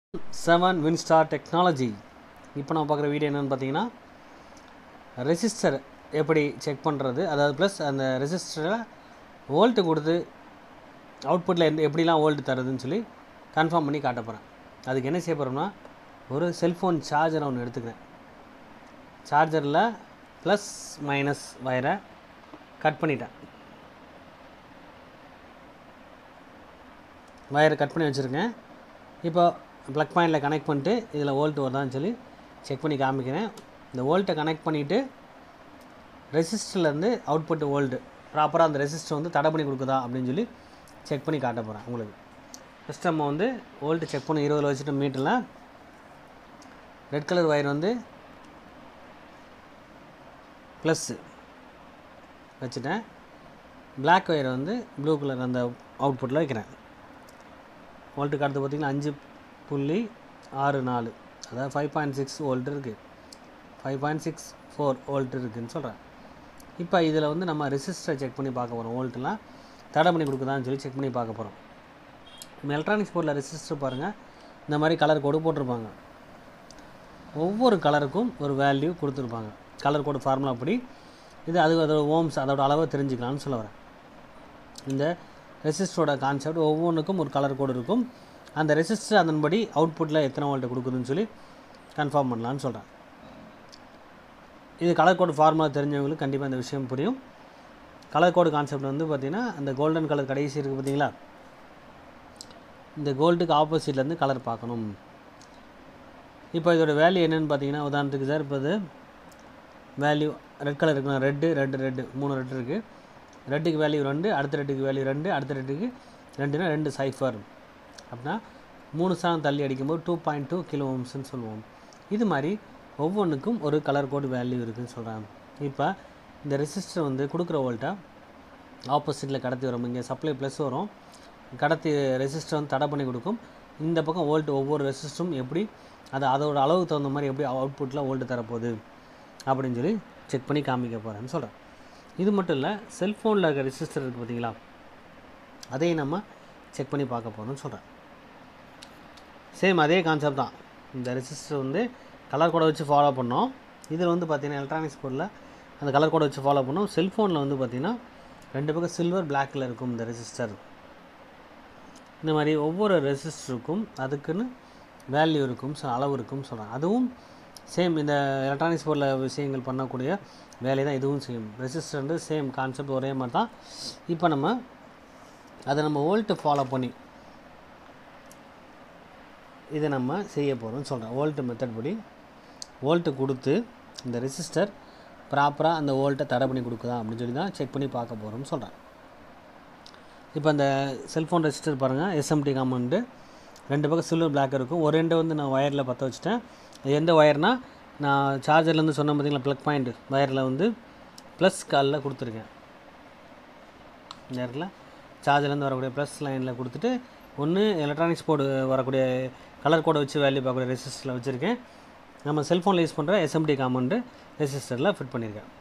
seven Winstar technology இப்போ நம்ம பார்க்குற வீடியோ என்னென்னு பார்த்தீங்கன்னா ரெசிஸ்டர் எப்படி செக் பண்ணுறது அதாவது ப்ளஸ் அந்த ரெசிஸ்டரில் வோல்ட்டு கொடுத்து அவுட்புட்டில் எந்த எப்படிலாம் வோல்ட் தருதுன்னு சொல்லி கன்ஃபார்ம் பண்ணி காட்ட போகிறேன் அதுக்கு என்ன செய்ய போகிறோம்னா ஒரு செல்ஃபோன் சார்ஜரை ஒன்று எடுத்துக்கிறேன் சார்ஜரில் ப்ளஸ் மைனஸ் வயரை கட் பண்ணிட்டேன் வயரை கட் பண்ணி வச்சுருக்கேன் இப்போ ப்ளக் பாயிண்டில் கனெக்ட் பண்ணிட்டு இதில் வோல்ட் வருதான்னு சொல்லி செக் பண்ணி காமிக்கிறேன் இந்த வோல்ட்டை கனெக்ட் பண்ணிவிட்டு ரெசிஸ்டர்லேருந்து அவுட்புட் வோல்ட்டு ப்ராப்பராக அந்த ரெசிஸ்டர் வந்து தடை பண்ணி கொடுக்குதா அப்படின்னு சொல்லி செக் பண்ணி காட்ட போகிறேன் உங்களுக்கு ஃபஸ்ட் நம்ம வந்து வோல்ட்டு செக் பண்ணி இருபதில் வச்சுட்டு மீட்டரில் ரெட் கலர் ஒயர் வந்து ப்ளஸ்ஸு வச்சுட்டேன் பிளாக் ஒயரை வந்து ப்ளூ கலர் அந்த அவுட்புட்டில் வைக்கிறேன் வோல்ட்டுக்கு அடுத்து பார்த்திங்கன்னா அஞ்சு புள்ளி ஆறு நாலு அதாவது ஃபைவ் பாயிண்ட் சிக்ஸ் வோல்ட் இருக்குது five point six four volt இருக்குதுன்னு சொல்கிறேன் இப்போ இதில் வந்து நம்ம ரெசிஸ்டரை செக் பண்ணி பார்க்க போகிறோம் வோல்ட்லாம் தடை பண்ணி கொடுக்குதான்னு சொல்லி செக் பண்ணி பார்க்க போகிறோம் நம்ம எலக்ட்ரானிக்ஸ் போர்டில் ரெசிஸ்டர் பாருங்கள் இந்த மாதிரி கலர் கோடு போட்டிருப்பாங்க ஒவ்வொரு கலருக்கும் ஒரு வேல்யூ கொடுத்துருப்பாங்க கலர் கோடு ஃபார்முலா அப்படி இது அது அதோட ஓம்ஸ் அதோட அளவை தெரிஞ்சுக்கலாம்னு சொல்ல வரேன் இந்த ரெசிஸ்டரோட கான்செப்ட் ஒவ்வொன்றுக்கும் ஒரு கலர் கோடு இருக்கும் அந்த ரெசிஸ்டர் அதன்படி அவுட்புட்டில் எத்தனை வோல்ட் கொடுக்குதுன்னு சொல்லி கன்ஃபார்ம் பண்ணலான்னு சொல்கிறேன் இது கலர் கோடு ஃபார்முலா தெரிஞ்சவங்களுக்கு கண்டிப்பாக இந்த விஷயம் புரியும் கலர் கோடு கான்செப்ட் வந்து பார்த்திங்கன்னா அந்த கோல்டன் கலர் கடைசி இருக்குது பார்த்தீங்களா இந்த கோல்டுக்கு ஆப்போசிட்லேருந்து கலர் பார்க்கணும் இப்போ இதோட வேல்யூ என்னென்னு பார்த்தீங்கன்னா உதாரணத்துக்கு சார் இப்போ இது வேல்யூ ரெட் கலர் இருக்குன்னா ரெட்டு ரெட்டு ரெட்டு மூணு ரெட்டு இருக்குது ரெட்டுக்கு வேல்யூ ரெண்டு அடுத்த ரெட்டுக்கு வேல்யூ ரெண்டு அடுத்த ரெட்டுக்கு ரெண்டுனா ரெண்டு சைஃபர் அப்படின்னா மூணு சாணம் தள்ளி அடிக்கும்போது டூ பாயிண்ட் டூ கிலோ ஓம்ஸ்ன்னு சொல்லுவோம் இது மாதிரி ஒவ்வொன்றுக்கும் ஒரு கலர் கோடு வேல்யூ இருக்குதுன்னு சொல்கிறாங்க இப்போ இந்த ரெசிஸ்டர் வந்து கொடுக்குற வோல்ட்டை ஆப்போசிட்டில் கடத்தி வரும் இங்கே சப்ளை ப்ளஸ் வரும் கடத்தி ரெசிஸ்டர் வந்து தடை பண்ணி கொடுக்கும் இந்த பக்கம் வோல்ட் ஒவ்வொரு ரெசிஸ்டரும் எப்படி அது அதோட அளவுக்கு தகுந்த மாதிரி எப்படி அவுட்புட்டில் வோல்ட்டு தரப்போகுது அப்படின்னு சொல்லி செக் பண்ணி காமிக்க போகிறேன்னு சொல்கிறேன் இது மட்டும் இல்லை செல்ஃபோனில் இருக்க ரெசிஸ்டர் இருக்குது பார்த்தீங்களா அதையும் நம்ம செக் பண்ணி பார்க்க போகிறோம்னு சொல்கிறேன் சேம் அதே கான்செப்ட் தான் இந்த ரெசிஸ்டர் வந்து கலர் கோடை வச்சு ஃபாலோ பண்ணோம் இதில் வந்து பார்த்திங்கன்னா எலக்ட்ரானிக்ஸ் பொருளில் அந்த கலர் கோடை வச்சு ஃபாலோ பண்ணோம் செல்ஃபோனில் வந்து பார்த்திங்கன்னா ரெண்டு பக்கம் சில்வர் பிளாக்கில் இருக்கும் இந்த ரெசிஸ்டர் இந்த மாதிரி ஒவ்வொரு ரெசிஸ்டருக்கும் அதுக்குன்னு வேல்யூ இருக்கும் ஸோ அளவு இருக்கும் சொல்கிறேன் அதுவும் சேம் இந்த எலக்ட்ரானிக்ஸ் பொருளில் விஷயங்கள் பண்ணக்கூடிய வேலையை தான் இதுவும் செய்யும் ரெசிஸ்டர் வந்து சேம் கான்செப்ட் ஒரே மாதிரி தான் இப்போ நம்ம அதை நம்ம வோல்ட்டு ஃபாலோ பண்ணி இதை நம்ம செய்ய போகிறோம்னு சொல்கிறேன் வோல்ட்டு மெத்தட் படி வோல்ட்டு கொடுத்து இந்த ரெசிஸ்டர் ப்ராப்பராக அந்த வோல்ட்டை தடை பண்ணி கொடுக்குதா அப்படின்னு சொல்லி தான் செக் பண்ணி பார்க்க போகிறோம்னு சொல்கிறேன் இப்போ அந்த செல்ஃபோன் ரெசிஸ்டர் பாருங்கள் எஸ்எம்டி காமௌண்ட்டு ரெண்டு பக்கம் சில்வர் பிளாக் இருக்கும் ஒரு ரெண்டு வந்து நான் ஒயரில் பற்ற வச்சுட்டேன் எந்த ஒயர்னால் நான் சார்ஜர்லேருந்து சொன்ன பார்த்தீங்களா ப்ளக் பாயிண்ட் ஒயரில் வந்து ப்ளஸ் காலில் கொடுத்துருக்கேன் இந்த இடத்துல சார்ஜர்லேருந்து வரக்கூடிய ப்ளஸ் லைனில் கொடுத்துட்டு ஒன்று எலக்ட்ரானிக்ஸ் போர்டு வரக்கூடிய கலர் கோடை வச்சு வேல்யூ பார்க்கக்கூடிய ரெசிஸ்டரில் வச்சுருக்கேன் நம்ம செல்ஃபோனில் யூஸ் பண்ணுற எஸ்எம்டி காமௌண்ட்டு ரெசிஸ்டரில் ஃபிட் பண்ணியிருக்கேன்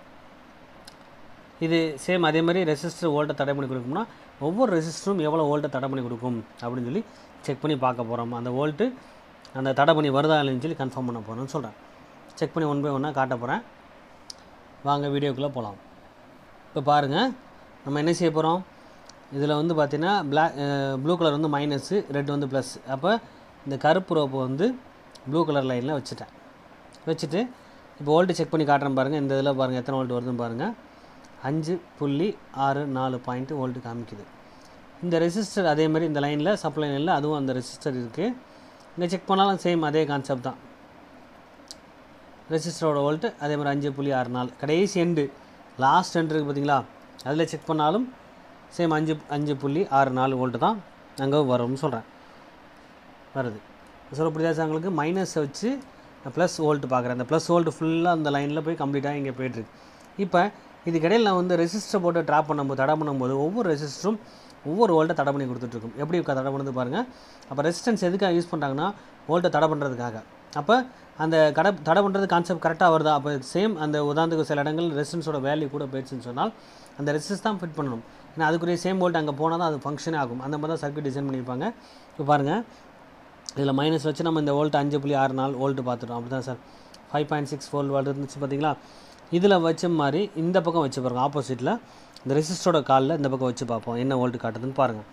இது சேம் அதே மாதிரி ரெசிஸ்டர் வோல்ட்டை தடை பண்ணி கொடுக்கும்னா ஒவ்வொரு ரெசிஸ்டரும் எவ்வளோ வோல்ட்டை தடை பண்ணி கொடுக்கும் அப்படின்னு சொல்லி செக் பண்ணி பார்க்க போகிறோம் அந்த வோல்ட்டு அந்த தடை பண்ணி வருதா இல்லைன்னு சொல்லி கன்ஃபார்ம் பண்ண போகிறோம்னு சொல்கிறேன் செக் பண்ணி ஒன் பை ஒன்னாக காட்ட போகிறேன் வாங்க வீடியோக்குள்ளே போகலாம் இப்போ பாருங்கள் நம்ம என்ன செய்ய போகிறோம் இதில் வந்து பார்த்திங்கன்னா பிளாக் ப்ளூ கலர் வந்து மைனஸு ரெட் வந்து ப்ளஸ் அப்போ இந்த கருப்பு ரோப்பை வந்து ப்ளூ கலர் லைனில் வச்சுட்டேன் வச்சுட்டு இப்போ வோல்ட்டு செக் பண்ணி காட்டுறேன் பாருங்கள் இந்த இதில் பாருங்கள் எத்தனை வோல்ட் வருதுன்னு பாருங்கள் அஞ்சு புள்ளி ஆறு நாலு பாயிண்ட்டு வோல்ட்டு காமிக்குது இந்த ரெசிஸ்டர் அதே மாதிரி இந்த லைனில் சப்ளை லைனில் அதுவும் அந்த ரெசிஸ்டர் இருக்குது இங்கே செக் பண்ணாலும் சேம் அதே கான்செப்ட் தான் ரெசிஸ்டரோட வோல்ட்டு அதே மாதிரி அஞ்சு புள்ளி ஆறு நாலு கடைசி எண்டு லாஸ்ட் எண்டு இருக்குது பார்த்தீங்களா அதில் செக் பண்ணாலும் சேம் அஞ்சு அஞ்சு புள்ளி ஆறு நாலு வோல்ட்டு தான் அங்கே வரும்னு சொல்கிறேன் வருது சொல்ல புரியாதவங்களுக்கு மைனஸை வச்சு ப்ளஸ் வோல்ட்டு பார்க்குறேன் அந்த ப்ளஸ் வோல்ட்டு ஃபுல்லாக அந்த லைனில் போய் கம்ப்ளீட்டாக இங்கே போய்ட்டுருக்கு இப்போ இதுக்கிடையில் நான் வந்து ரெசிஸ்டர் போட்டு ட்ராப் பண்ணும்போது தடை பண்ணும்போது ஒவ்வொரு ரெசிஸ்டரும் ஒவ்வொரு வோல்ட்டை தடை பண்ணி கொடுத்துட்ருக்கும் எப்படி தடை பண்ணுறது பாருங்கள் அப்போ ரெசிஸ்டன்ஸ் எதுக்காக யூஸ் பண்ணுறாங்கன்னா வோல்ட்டை தடை பண்ணுறதுக்காக அப்போ அந்த கடை தடை பண்ணுறது கான்செப்ட் கரெக்டாக வருதா அப்போ சேம் அந்த உதாரணத்துக்கு சில இடங்கள் ரெசிஸ்டன்ஸோட வேல்யூ கூட போயிடுச்சுன்னு சொன்னால் அந்த ரெசிஸ்ட் தான் ஃபிட் பண்ணணும் ஏன்னா அதுக்குரிய சேம் வோல்ட் அங்கே போனால் தான் அது ஃபங்க்ஷனே ஆகும் அந்த மாதிரி தான் சர்க்யூட் டிசைன் பண்ணியிருப்பாங்க இப்போ பாருங்கள் இதில் மைனஸ் வச்சு நம்ம இந்த வோல்ட் அஞ்சு புள்ளி ஆறு நாள் வோல்ட்டு பார்த்துட்டோம் அப்படி தான் sir five point six volt volt இருந்துச்சு பார்த்தீங்களா இதில் வச்ச மாதிரி இந்த பக்கம் வச்சு பாருங்க ஆப்போசிட்டில் இந்த ரெசிஸ்டரோட காலில் இந்த பக்கம் வச்சு பார்ப்போம் என்ன வோல்ட் காட்டுதுன்னு பாருங்கள்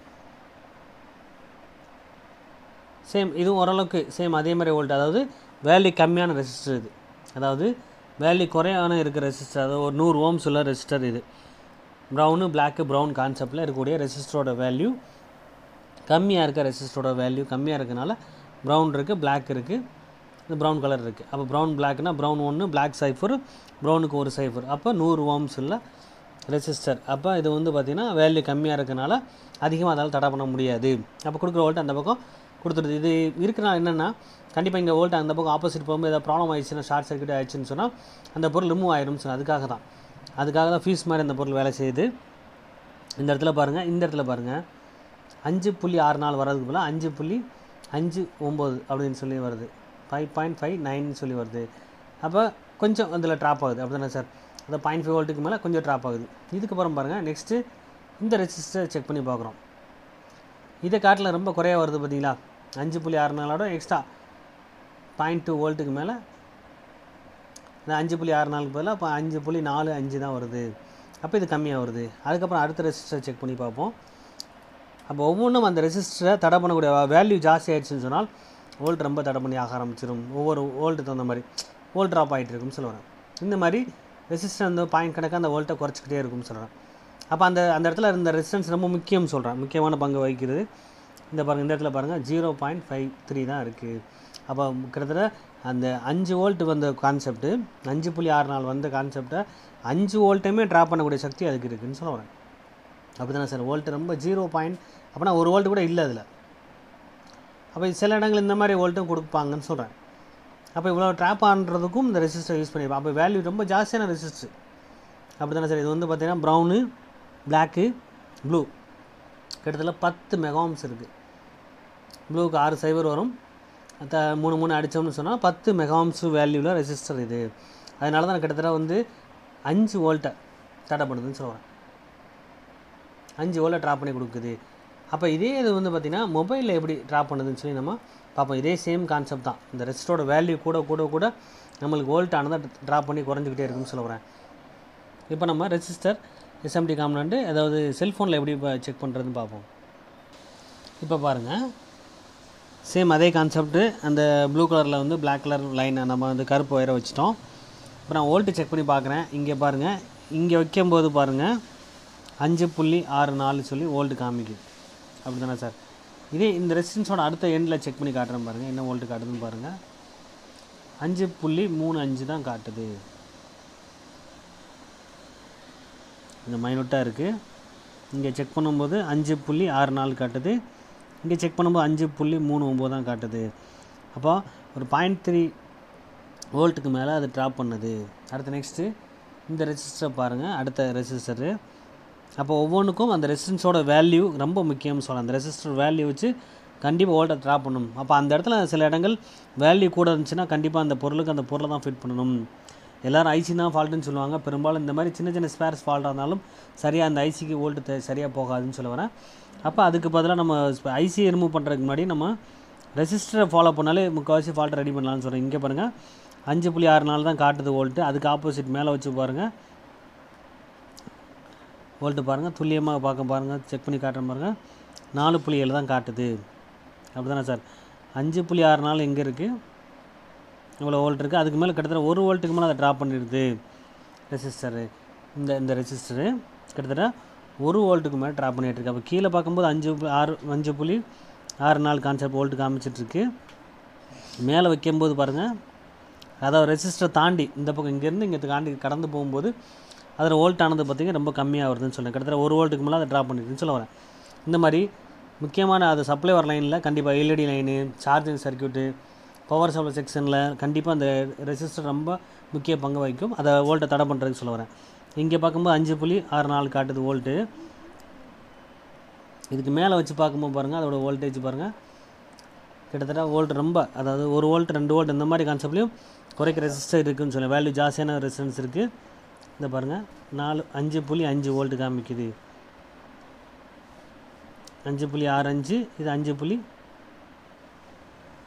சேம் இதுவும் ஓரளவுக்கு சேம் அதே மாதிரி வோல்ட் அதாவது வேல்யூ கம்மியான ரெசிஸ்டர் இது அதாவது வேல்யூ குறையான இருக்கிற ரெசிஸ்டர் அதாவது ஒரு நூறு ஓம்ஸ் உள்ள ரெசிஸ்டர் இது ப்ரௌனு பிளாக்கு ப்ரௌன் கான்செப்டில் இருக்கக்கூடிய ரெசிஸ்டரோட வேல்யூ கம்மியாக இருக்க ரெசிஸ்டரோட வேல்யூ கம்மியாக இருக்கனால ப்ரௌன் இருக்குது பிளாக் இருக்குது இந்த ப்ரௌன் கலர் இருக்குது அப்போ ப்ரௌன் பிளாக்னா ப்ரௌன் ஒன்று பிளாக் சைஃபர் ப்ரௌனுக்கு ஒரு சைஃபர் அப்போ நூறு ஓம்ஸ் உள்ள ரெசிஸ்டர் அப்போ இது வந்து பார்த்திங்கன்னா வேல்யூ கம்மியாக இருக்கனால அதிகமாக அதால் தடை பண்ண முடியாது அப்போ கொடுக்குற வோல்ட் அந்த பக்கம் கொடுத்துருது இது இருக்கிறனால என்னென்னா கண்டிப்பாக இங்கே வோல்ட் அந்த பக்கம் ஆப்போசிட் போகும்போது ஏதாவது ப்ராப்ளம் ஆயிடுச்சுன்னா ஷார்ட் சர்க்யூட் ஆயிடுச்சுன்னு சொன்னால் அந்த பொருள் ரிமூவ் ஆயிரும் சொன்னால் அதுக்காக தான் அதுக்காக தான் ஃபீஸ் மாதிரி அந்த பொருள் வேலை செய்யுது இந்த இடத்துல பாருங்கள் இந்த இடத்துல பாருங்கள் அஞ்சு புள்ளி ஆறு நாள் வர்றதுக்கு பதிலாக அஞ்சு புள்ளி அஞ்சு ஒம்பது அப்படின்னு சொல்லி வருது ஃபைவ் பாயிண்ட் ஃபைவ் நைன் சொல்லி வருது அப்போ கொஞ்சம் அதில் ட்ராப் ஆகுது அப்படி தானே சார் அந்த பாயிண்ட் ஃபைவ் வோல்ட்டுக்கு மேலே கொஞ்சம் ட்ராப் ஆகுது இதுக்கப்புறம் பாருங்கள் நெக்ஸ்ட்டு இந்த ரெசிஸ்டர் செக் பண்ணி பார்க்குறோம் இதை காட்டில் ரொம்ப குறைய வருது பார்த்தீங்களா அஞ்சு புள்ளி ஆறு நாளோட எக்ஸ்ட்ரா பாயிண்ட் டூ வோல்ட்டுக்கு மேலே இந்த அஞ்சு புள்ளி ஆறு நாளுக்கு பதிலாக இப்போ அஞ்சு புள்ளி நாலு அஞ்சு தான் வருது அப்போ இது கம்மியாக வருது அதுக்கப்புறம் அடுத்த ரெசிஸ்டர் செக் பண்ணி பார்ப்போம் அப்போ ஒவ்வொன்றும் அந்த ரெசிஸ்டரை தடை பண்ணக்கூடிய வேல்யூ ஜாஸ்தி ஆயிடுச்சுன்னு சொன்னால் வோல்ட் ரொம்ப தடை பண்ணி ஆக ஆரம்பிச்சிடும் ஒவ்வொரு வோல்ட்டு தகுந்த மாதிரி வோல்ட் ட்ராப் ஆகிட்டு இருக்கும்னு சொல்லுவேன் இந்த மாதிரி ரெசிஸ்டர் அந்த பாயிண்ட் கணக்காக அந்த வோல்ட்டை குறைச்சிக்கிட்டே இருக்கும்னு சொல்கிறேன் அப்போ அந்த அந்த இடத்துல இருந்த ரெசிஸ்டன்ஸ் ரொம்ப முக்கியம் சொல்கிறேன் முக்கியமான பங்கு வகிக்கிறது இந்த பாருங்கள் இந்த இடத்துல பாருங்கள் ஜீரோ பாயிண்ட் ஃபைவ் த்ரீ தான் இருக்குது அப்போ கிட்டத்தட்ட அந்த அஞ்சு வோல்ட் வந்த கான்செப்ட்டு அஞ்சு புள்ளி ஆறு நாள் வந்த கான்செப்டை அஞ்சு வோல்ட்டையுமே ட்ராப் பண்ணக்கூடிய சக்தி அதுக்கு இருக்குதுன்னு சொல்ல வரேன் அப்படி தானே சார் வோல்ட் ரொம்ப ஜீரோ பாயிண்ட் அப்படின்னா ஒரு வோல்ட் கூட இல்லை அதில் அப்போ சில இடங்கள் இந்த மாதிரி வோல்ட்டும் கொடுப்பாங்கன்னு சொல்கிறேன் அப்போ இவ்வளோ ட்ராப் ஆன்றதுக்கும் இந்த ரெசிஸ்டர் யூஸ் பண்ணியிருப்போம் அப்போ வேல்யூ ரொம்ப ஜாஸ்தியான ரெசிஸ்டர் அப்படி தானே சார் இது வந்து பார்த்திங்கன்னா ப்ரௌனு பிளாக்கு ப்ளூ கிட்டத்தட்ட பத்து மெகாம்ஸ் இருக்குது ப்ளூக்கு ஆறு சைபர் வரும் த மூணு மூணு அடித்தோம்னு சொன்னால் பத்து மெகாம்ஸ் வேல்யூவில் ரெசிஸ்டர் இது அதனால தான் கிட்டத்தட்ட வந்து அஞ்சு வோல்ட்டை தடை பண்ணுதுன்னு சொல்கிறேன் அஞ்சு வோல்ட்டை ட்ராப் பண்ணி கொடுக்குது அப்போ இதே இது வந்து பார்த்திங்கன்னா மொபைலில் எப்படி ட்ராப் பண்ணுதுன்னு சொல்லி நம்ம பார்ப்போம் இதே சேம் கான்செப்ட் தான் இந்த ரெசிஸ்டரோட வேல்யூ கூட கூட கூட நம்மளுக்கு வோல்ட் ஆனதை ட்ராப் பண்ணி குறைஞ்சிக்கிட்டே இருக்குன்னு சொல்ல வரேன் இப்போ நம்ம ரெசிஸ்டர் எஸ்எம்டி காம்பனண்ட்டு அதாவது செல்ஃபோனில் எப்படி இப்போ செக் பண்ணுறதுன்னு பார்ப்போம் இப்போ பாருங்கள் சேம் அதே கான்செப்ட்டு அந்த ப்ளூ கலரில் வந்து பிளாக் கலர் லைனை நம்ம வந்து கருப்பு ஒயரை வச்சிட்டோம் இப்போ நான் வோல்ட்டு செக் பண்ணி பார்க்குறேன் இங்கே பாருங்கள் இங்கே வைக்கும்போது பாருங்கள் அஞ்சு புள்ளி ஆறு நாலு சொல்லி வோல்ட்டு காமிக்குது அப்படி தானே சார் இதே இந்த ரெசிஸ்டன்ஸோட அடுத்த எண்டில் செக் பண்ணி காட்டுறேன் பாருங்கள் என்ன வோல்ட்டு காட்டுதுன்னு பாருங்கள் அஞ்சு புள்ளி மூணு அஞ்சு தான் காட்டுது இந்த மைனூட்டாக இருக்குது இங்கே செக் பண்ணும்போது அஞ்சு புள்ளி ஆறு நாலு காட்டுது இங்கே செக் பண்ணும்போது அஞ்சு புள்ளி மூணு ஒம்பது தான் காட்டுது அப்போ ஒரு பாயிண்ட் த்ரீ வோல்ட்டுக்கு மேலே அது ட்ராப் பண்ணுது அடுத்து நெக்ஸ்ட்டு இந்த ரெசிஸ்டரை பாருங்கள் அடுத்த ரெசிஸ்டரு அப்போ ஒவ்வொன்றுக்கும் அந்த ரெசிஸ்டன்ஸோட வேல்யூ ரொம்ப முக்கியம்னு சொல்லலாம் அந்த ரெசிஸ்டர் வேல்யூ வச்சு கண்டிப்பாக வோல்ட்டை ட்ராப் பண்ணணும் அப்போ அந்த இடத்துல சில இடங்கள் வேல்யூ கூட இருந்துச்சுன்னா கண்டிப்பாக அந்த பொருளுக்கு அந்த பொருளை தான் ஃபிட் பண்ணணும் எல்லோரும் ஐசி தான் ஃபால்ட்டுன்னு சொல்லுவாங்க பெரும்பாலும் இந்த மாதிரி சின்ன சின்ன ஸ்பேர்ஸ் ஃபால்ட்டாக இருந்தாலும் சரியாக அந்த ஐசிக்கு வோல்ட்டு சரியாக போகாதுன்னு சொல்ல வரேன் அப்போ அதுக்கு பதிலாக நம்ம ஐசி ரிமூவ் பண்ணுறதுக்கு முன்னாடி நம்ம ரெசிஸ்டரை ஃபாலோ பண்ணாலே முக்கால்வாசி ஃபால்ட்டை ரெடி பண்ணலாம்னு சொல்கிறேன் இங்கே பாருங்கள் அஞ்சு புள்ளி ஆறு நாள் தான் காட்டுது வோல்ட்டு அதுக்கு ஆப்போசிட் மேலே வச்சு பாருங்கள் வோல்ட்டு பாருங்கள் துல்லியமாக பார்க்க பாருங்கள் செக் பண்ணி காட்டுற பாருங்கள் நாலு புள்ளி ஏழு தான் காட்டுது அப்படி தானே சார் அஞ்சு புள்ளி ஆறு நாள் எங்கே இருக்குது இவ்வளோ வோல்ட் இருக்குது அதுக்கு மேலே கிட்டத்தட்ட ஒரு வோல்ட்டுக்கு மேலே அதை ட்ராப் பண்ணிடுது ரெசிஸ்டரு இந்த இந்த ரெசிஸ்டரு கிட்டத்தட்ட ஒரு வோல்ட்டுக்கு மேலே ட்ராப் பண்ணிகிட்டு இருக்கு அப்போ கீழே பார்க்கும்போது அஞ்சு பு- ஆறு அஞ்சு புள்ளி ஆறு நாள் கான்செப்ட் வோல்ட்டு காமிச்சிட்ருக்கு மேலே வைக்கும்போது பாருங்கள் அதாவது ரெசிஸ்டர் தாண்டி இந்த பக்கம் இங்கேருந்து இங்கே தாண்டி கடந்து போகும்போது அதில் வோல்ட் ஆனது பார்த்திங்க ரொம்ப கம்மியாக வருதுன்னு சொல்லுங்கள் கிட்டத்தட்ட ஒரு வோல்ட்டுக்கு மேலே அதை ட்ராப் பண்ணிருக்குன்னு சொல்ல வரேன் இந்த மாதிரி முக்கியமான அது சப்ளை வர லைனில் கண்டிப்பாக LED line charging circuit power supply செக்ஷனில் கண்டிப்பாக அந்த ரெசிஸ்டர் ரொம்ப முக்கிய பங்கு வகிக்கும் அதை வோல்ட்டை தடை பண்ணுறதுக்கு சொல்ல வரேன் இங்கே பார்க்கும்போது அஞ்சு புள்ளி ஆறு நாலு காட்டுது வோல்ட்டு இதுக்கு மேலே வச்சு பார்க்கும்போது பாருங்கள் அதோட வோல்டேஜ் பாருங்கள் கிட்டத்தட்ட வோல்ட் ரொம்ப அதாவது ஒரு வோல்ட் ரெண்டு வோல்ட் இந்த மாதிரி கான்செப்ட்லையும் குறைக்க ரெசிஸ்டர் இருக்குன்னு சொல்லுவேன் வேல்யூ ஜாஸ்தியான ரெசிஸ்டன்ஸ் இருக்குது இந்த பாருங்கள் நாலு அஞ்சு புள்ளி அஞ்சு வோல்ட் காமிக்குது அஞ்சு புள்ளி ஆறு அஞ்சு இது அஞ்சு புள்ளி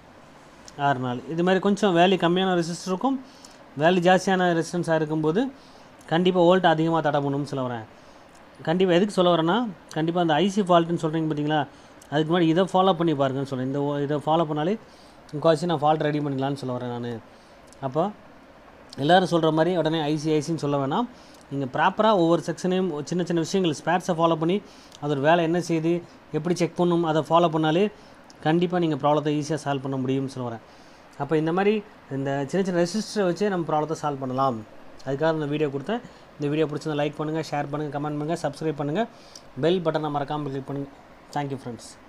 ஆறு நாள் இது மாதிரி கொஞ்சம் வேல்யூ கம்மியான ரெசிஸ்டர் இருக்கும் வேல்யூ ஜாஸ்தியான ரெசிஸ்டன்ஸாக இருக்கும்போது கண்டிப்பாக வோல்ட் அதிகமாக தடை பண்ணணும்னு சொல்ல வரேன் கண்டிப்பாக எதுக்கு சொல்ல வரேன்னா கண்டிப்பாக அந்த ஐசி ஃபால்ட்டுன்னு சொல்கிறீங்க பார்த்தீங்களா அதுக்கு முன்னாடி இதை ஃபாலோ பண்ணி பாருங்கன்னு சொல்கிறேன் இந்த ஓ- இதை ஃபாலோ பண்ணாலே முக்கால்வாசி நான் ஃபால்ட் ரெடி பண்ணிக்கலாம்னு சொல்ல வரேன் நான் அப்போ எல்லோரும் சொல்கிற மாதிரி உடனே ஐசி ஐசின்னு சொல்ல வேணாம் நீங்கள் ப்ராப்பராக ஒவ்வொரு செக்ஷனையும் சின்ன சின்ன விஷயங்கள் ஸ்பேர்ஸை ஃபாலோ பண்ணி அதோட வேலை என்ன செய்யுது எப்படி செக் பண்ணணும் அதை ஃபாலோ பண்ணாலே கண்டிப்பாக நீங்கள் ப்ராப்ளத்தை ஈஸியாக சால்வ் பண்ண முடியும்னு சொல்ல வரேன் அப்போ இந்த மாதிரி இந்த சின்ன சின்ன ரெசிஸ்டரை வச்சே நம்ம ப்ராப்ளத்தை சால்வ் பண்ணலாம் அதுக்காக இந்த வீடியோ கொடுத்தேன் இந்த வீடியோ பிடிச்சிருந்தா லைக் பண்ணுங்கள் ஷேர் பண்ணுங்கள் கமெண்ட் பண்ணுங்கள் சப்ஸ்கிரைப் பண்ணுங்கள் பெல் பட்டனை மறக்காமல் கிளிக் பண்ணுங்கள் தேங்க்யூ ஃப்ரெண்ட்ஸ்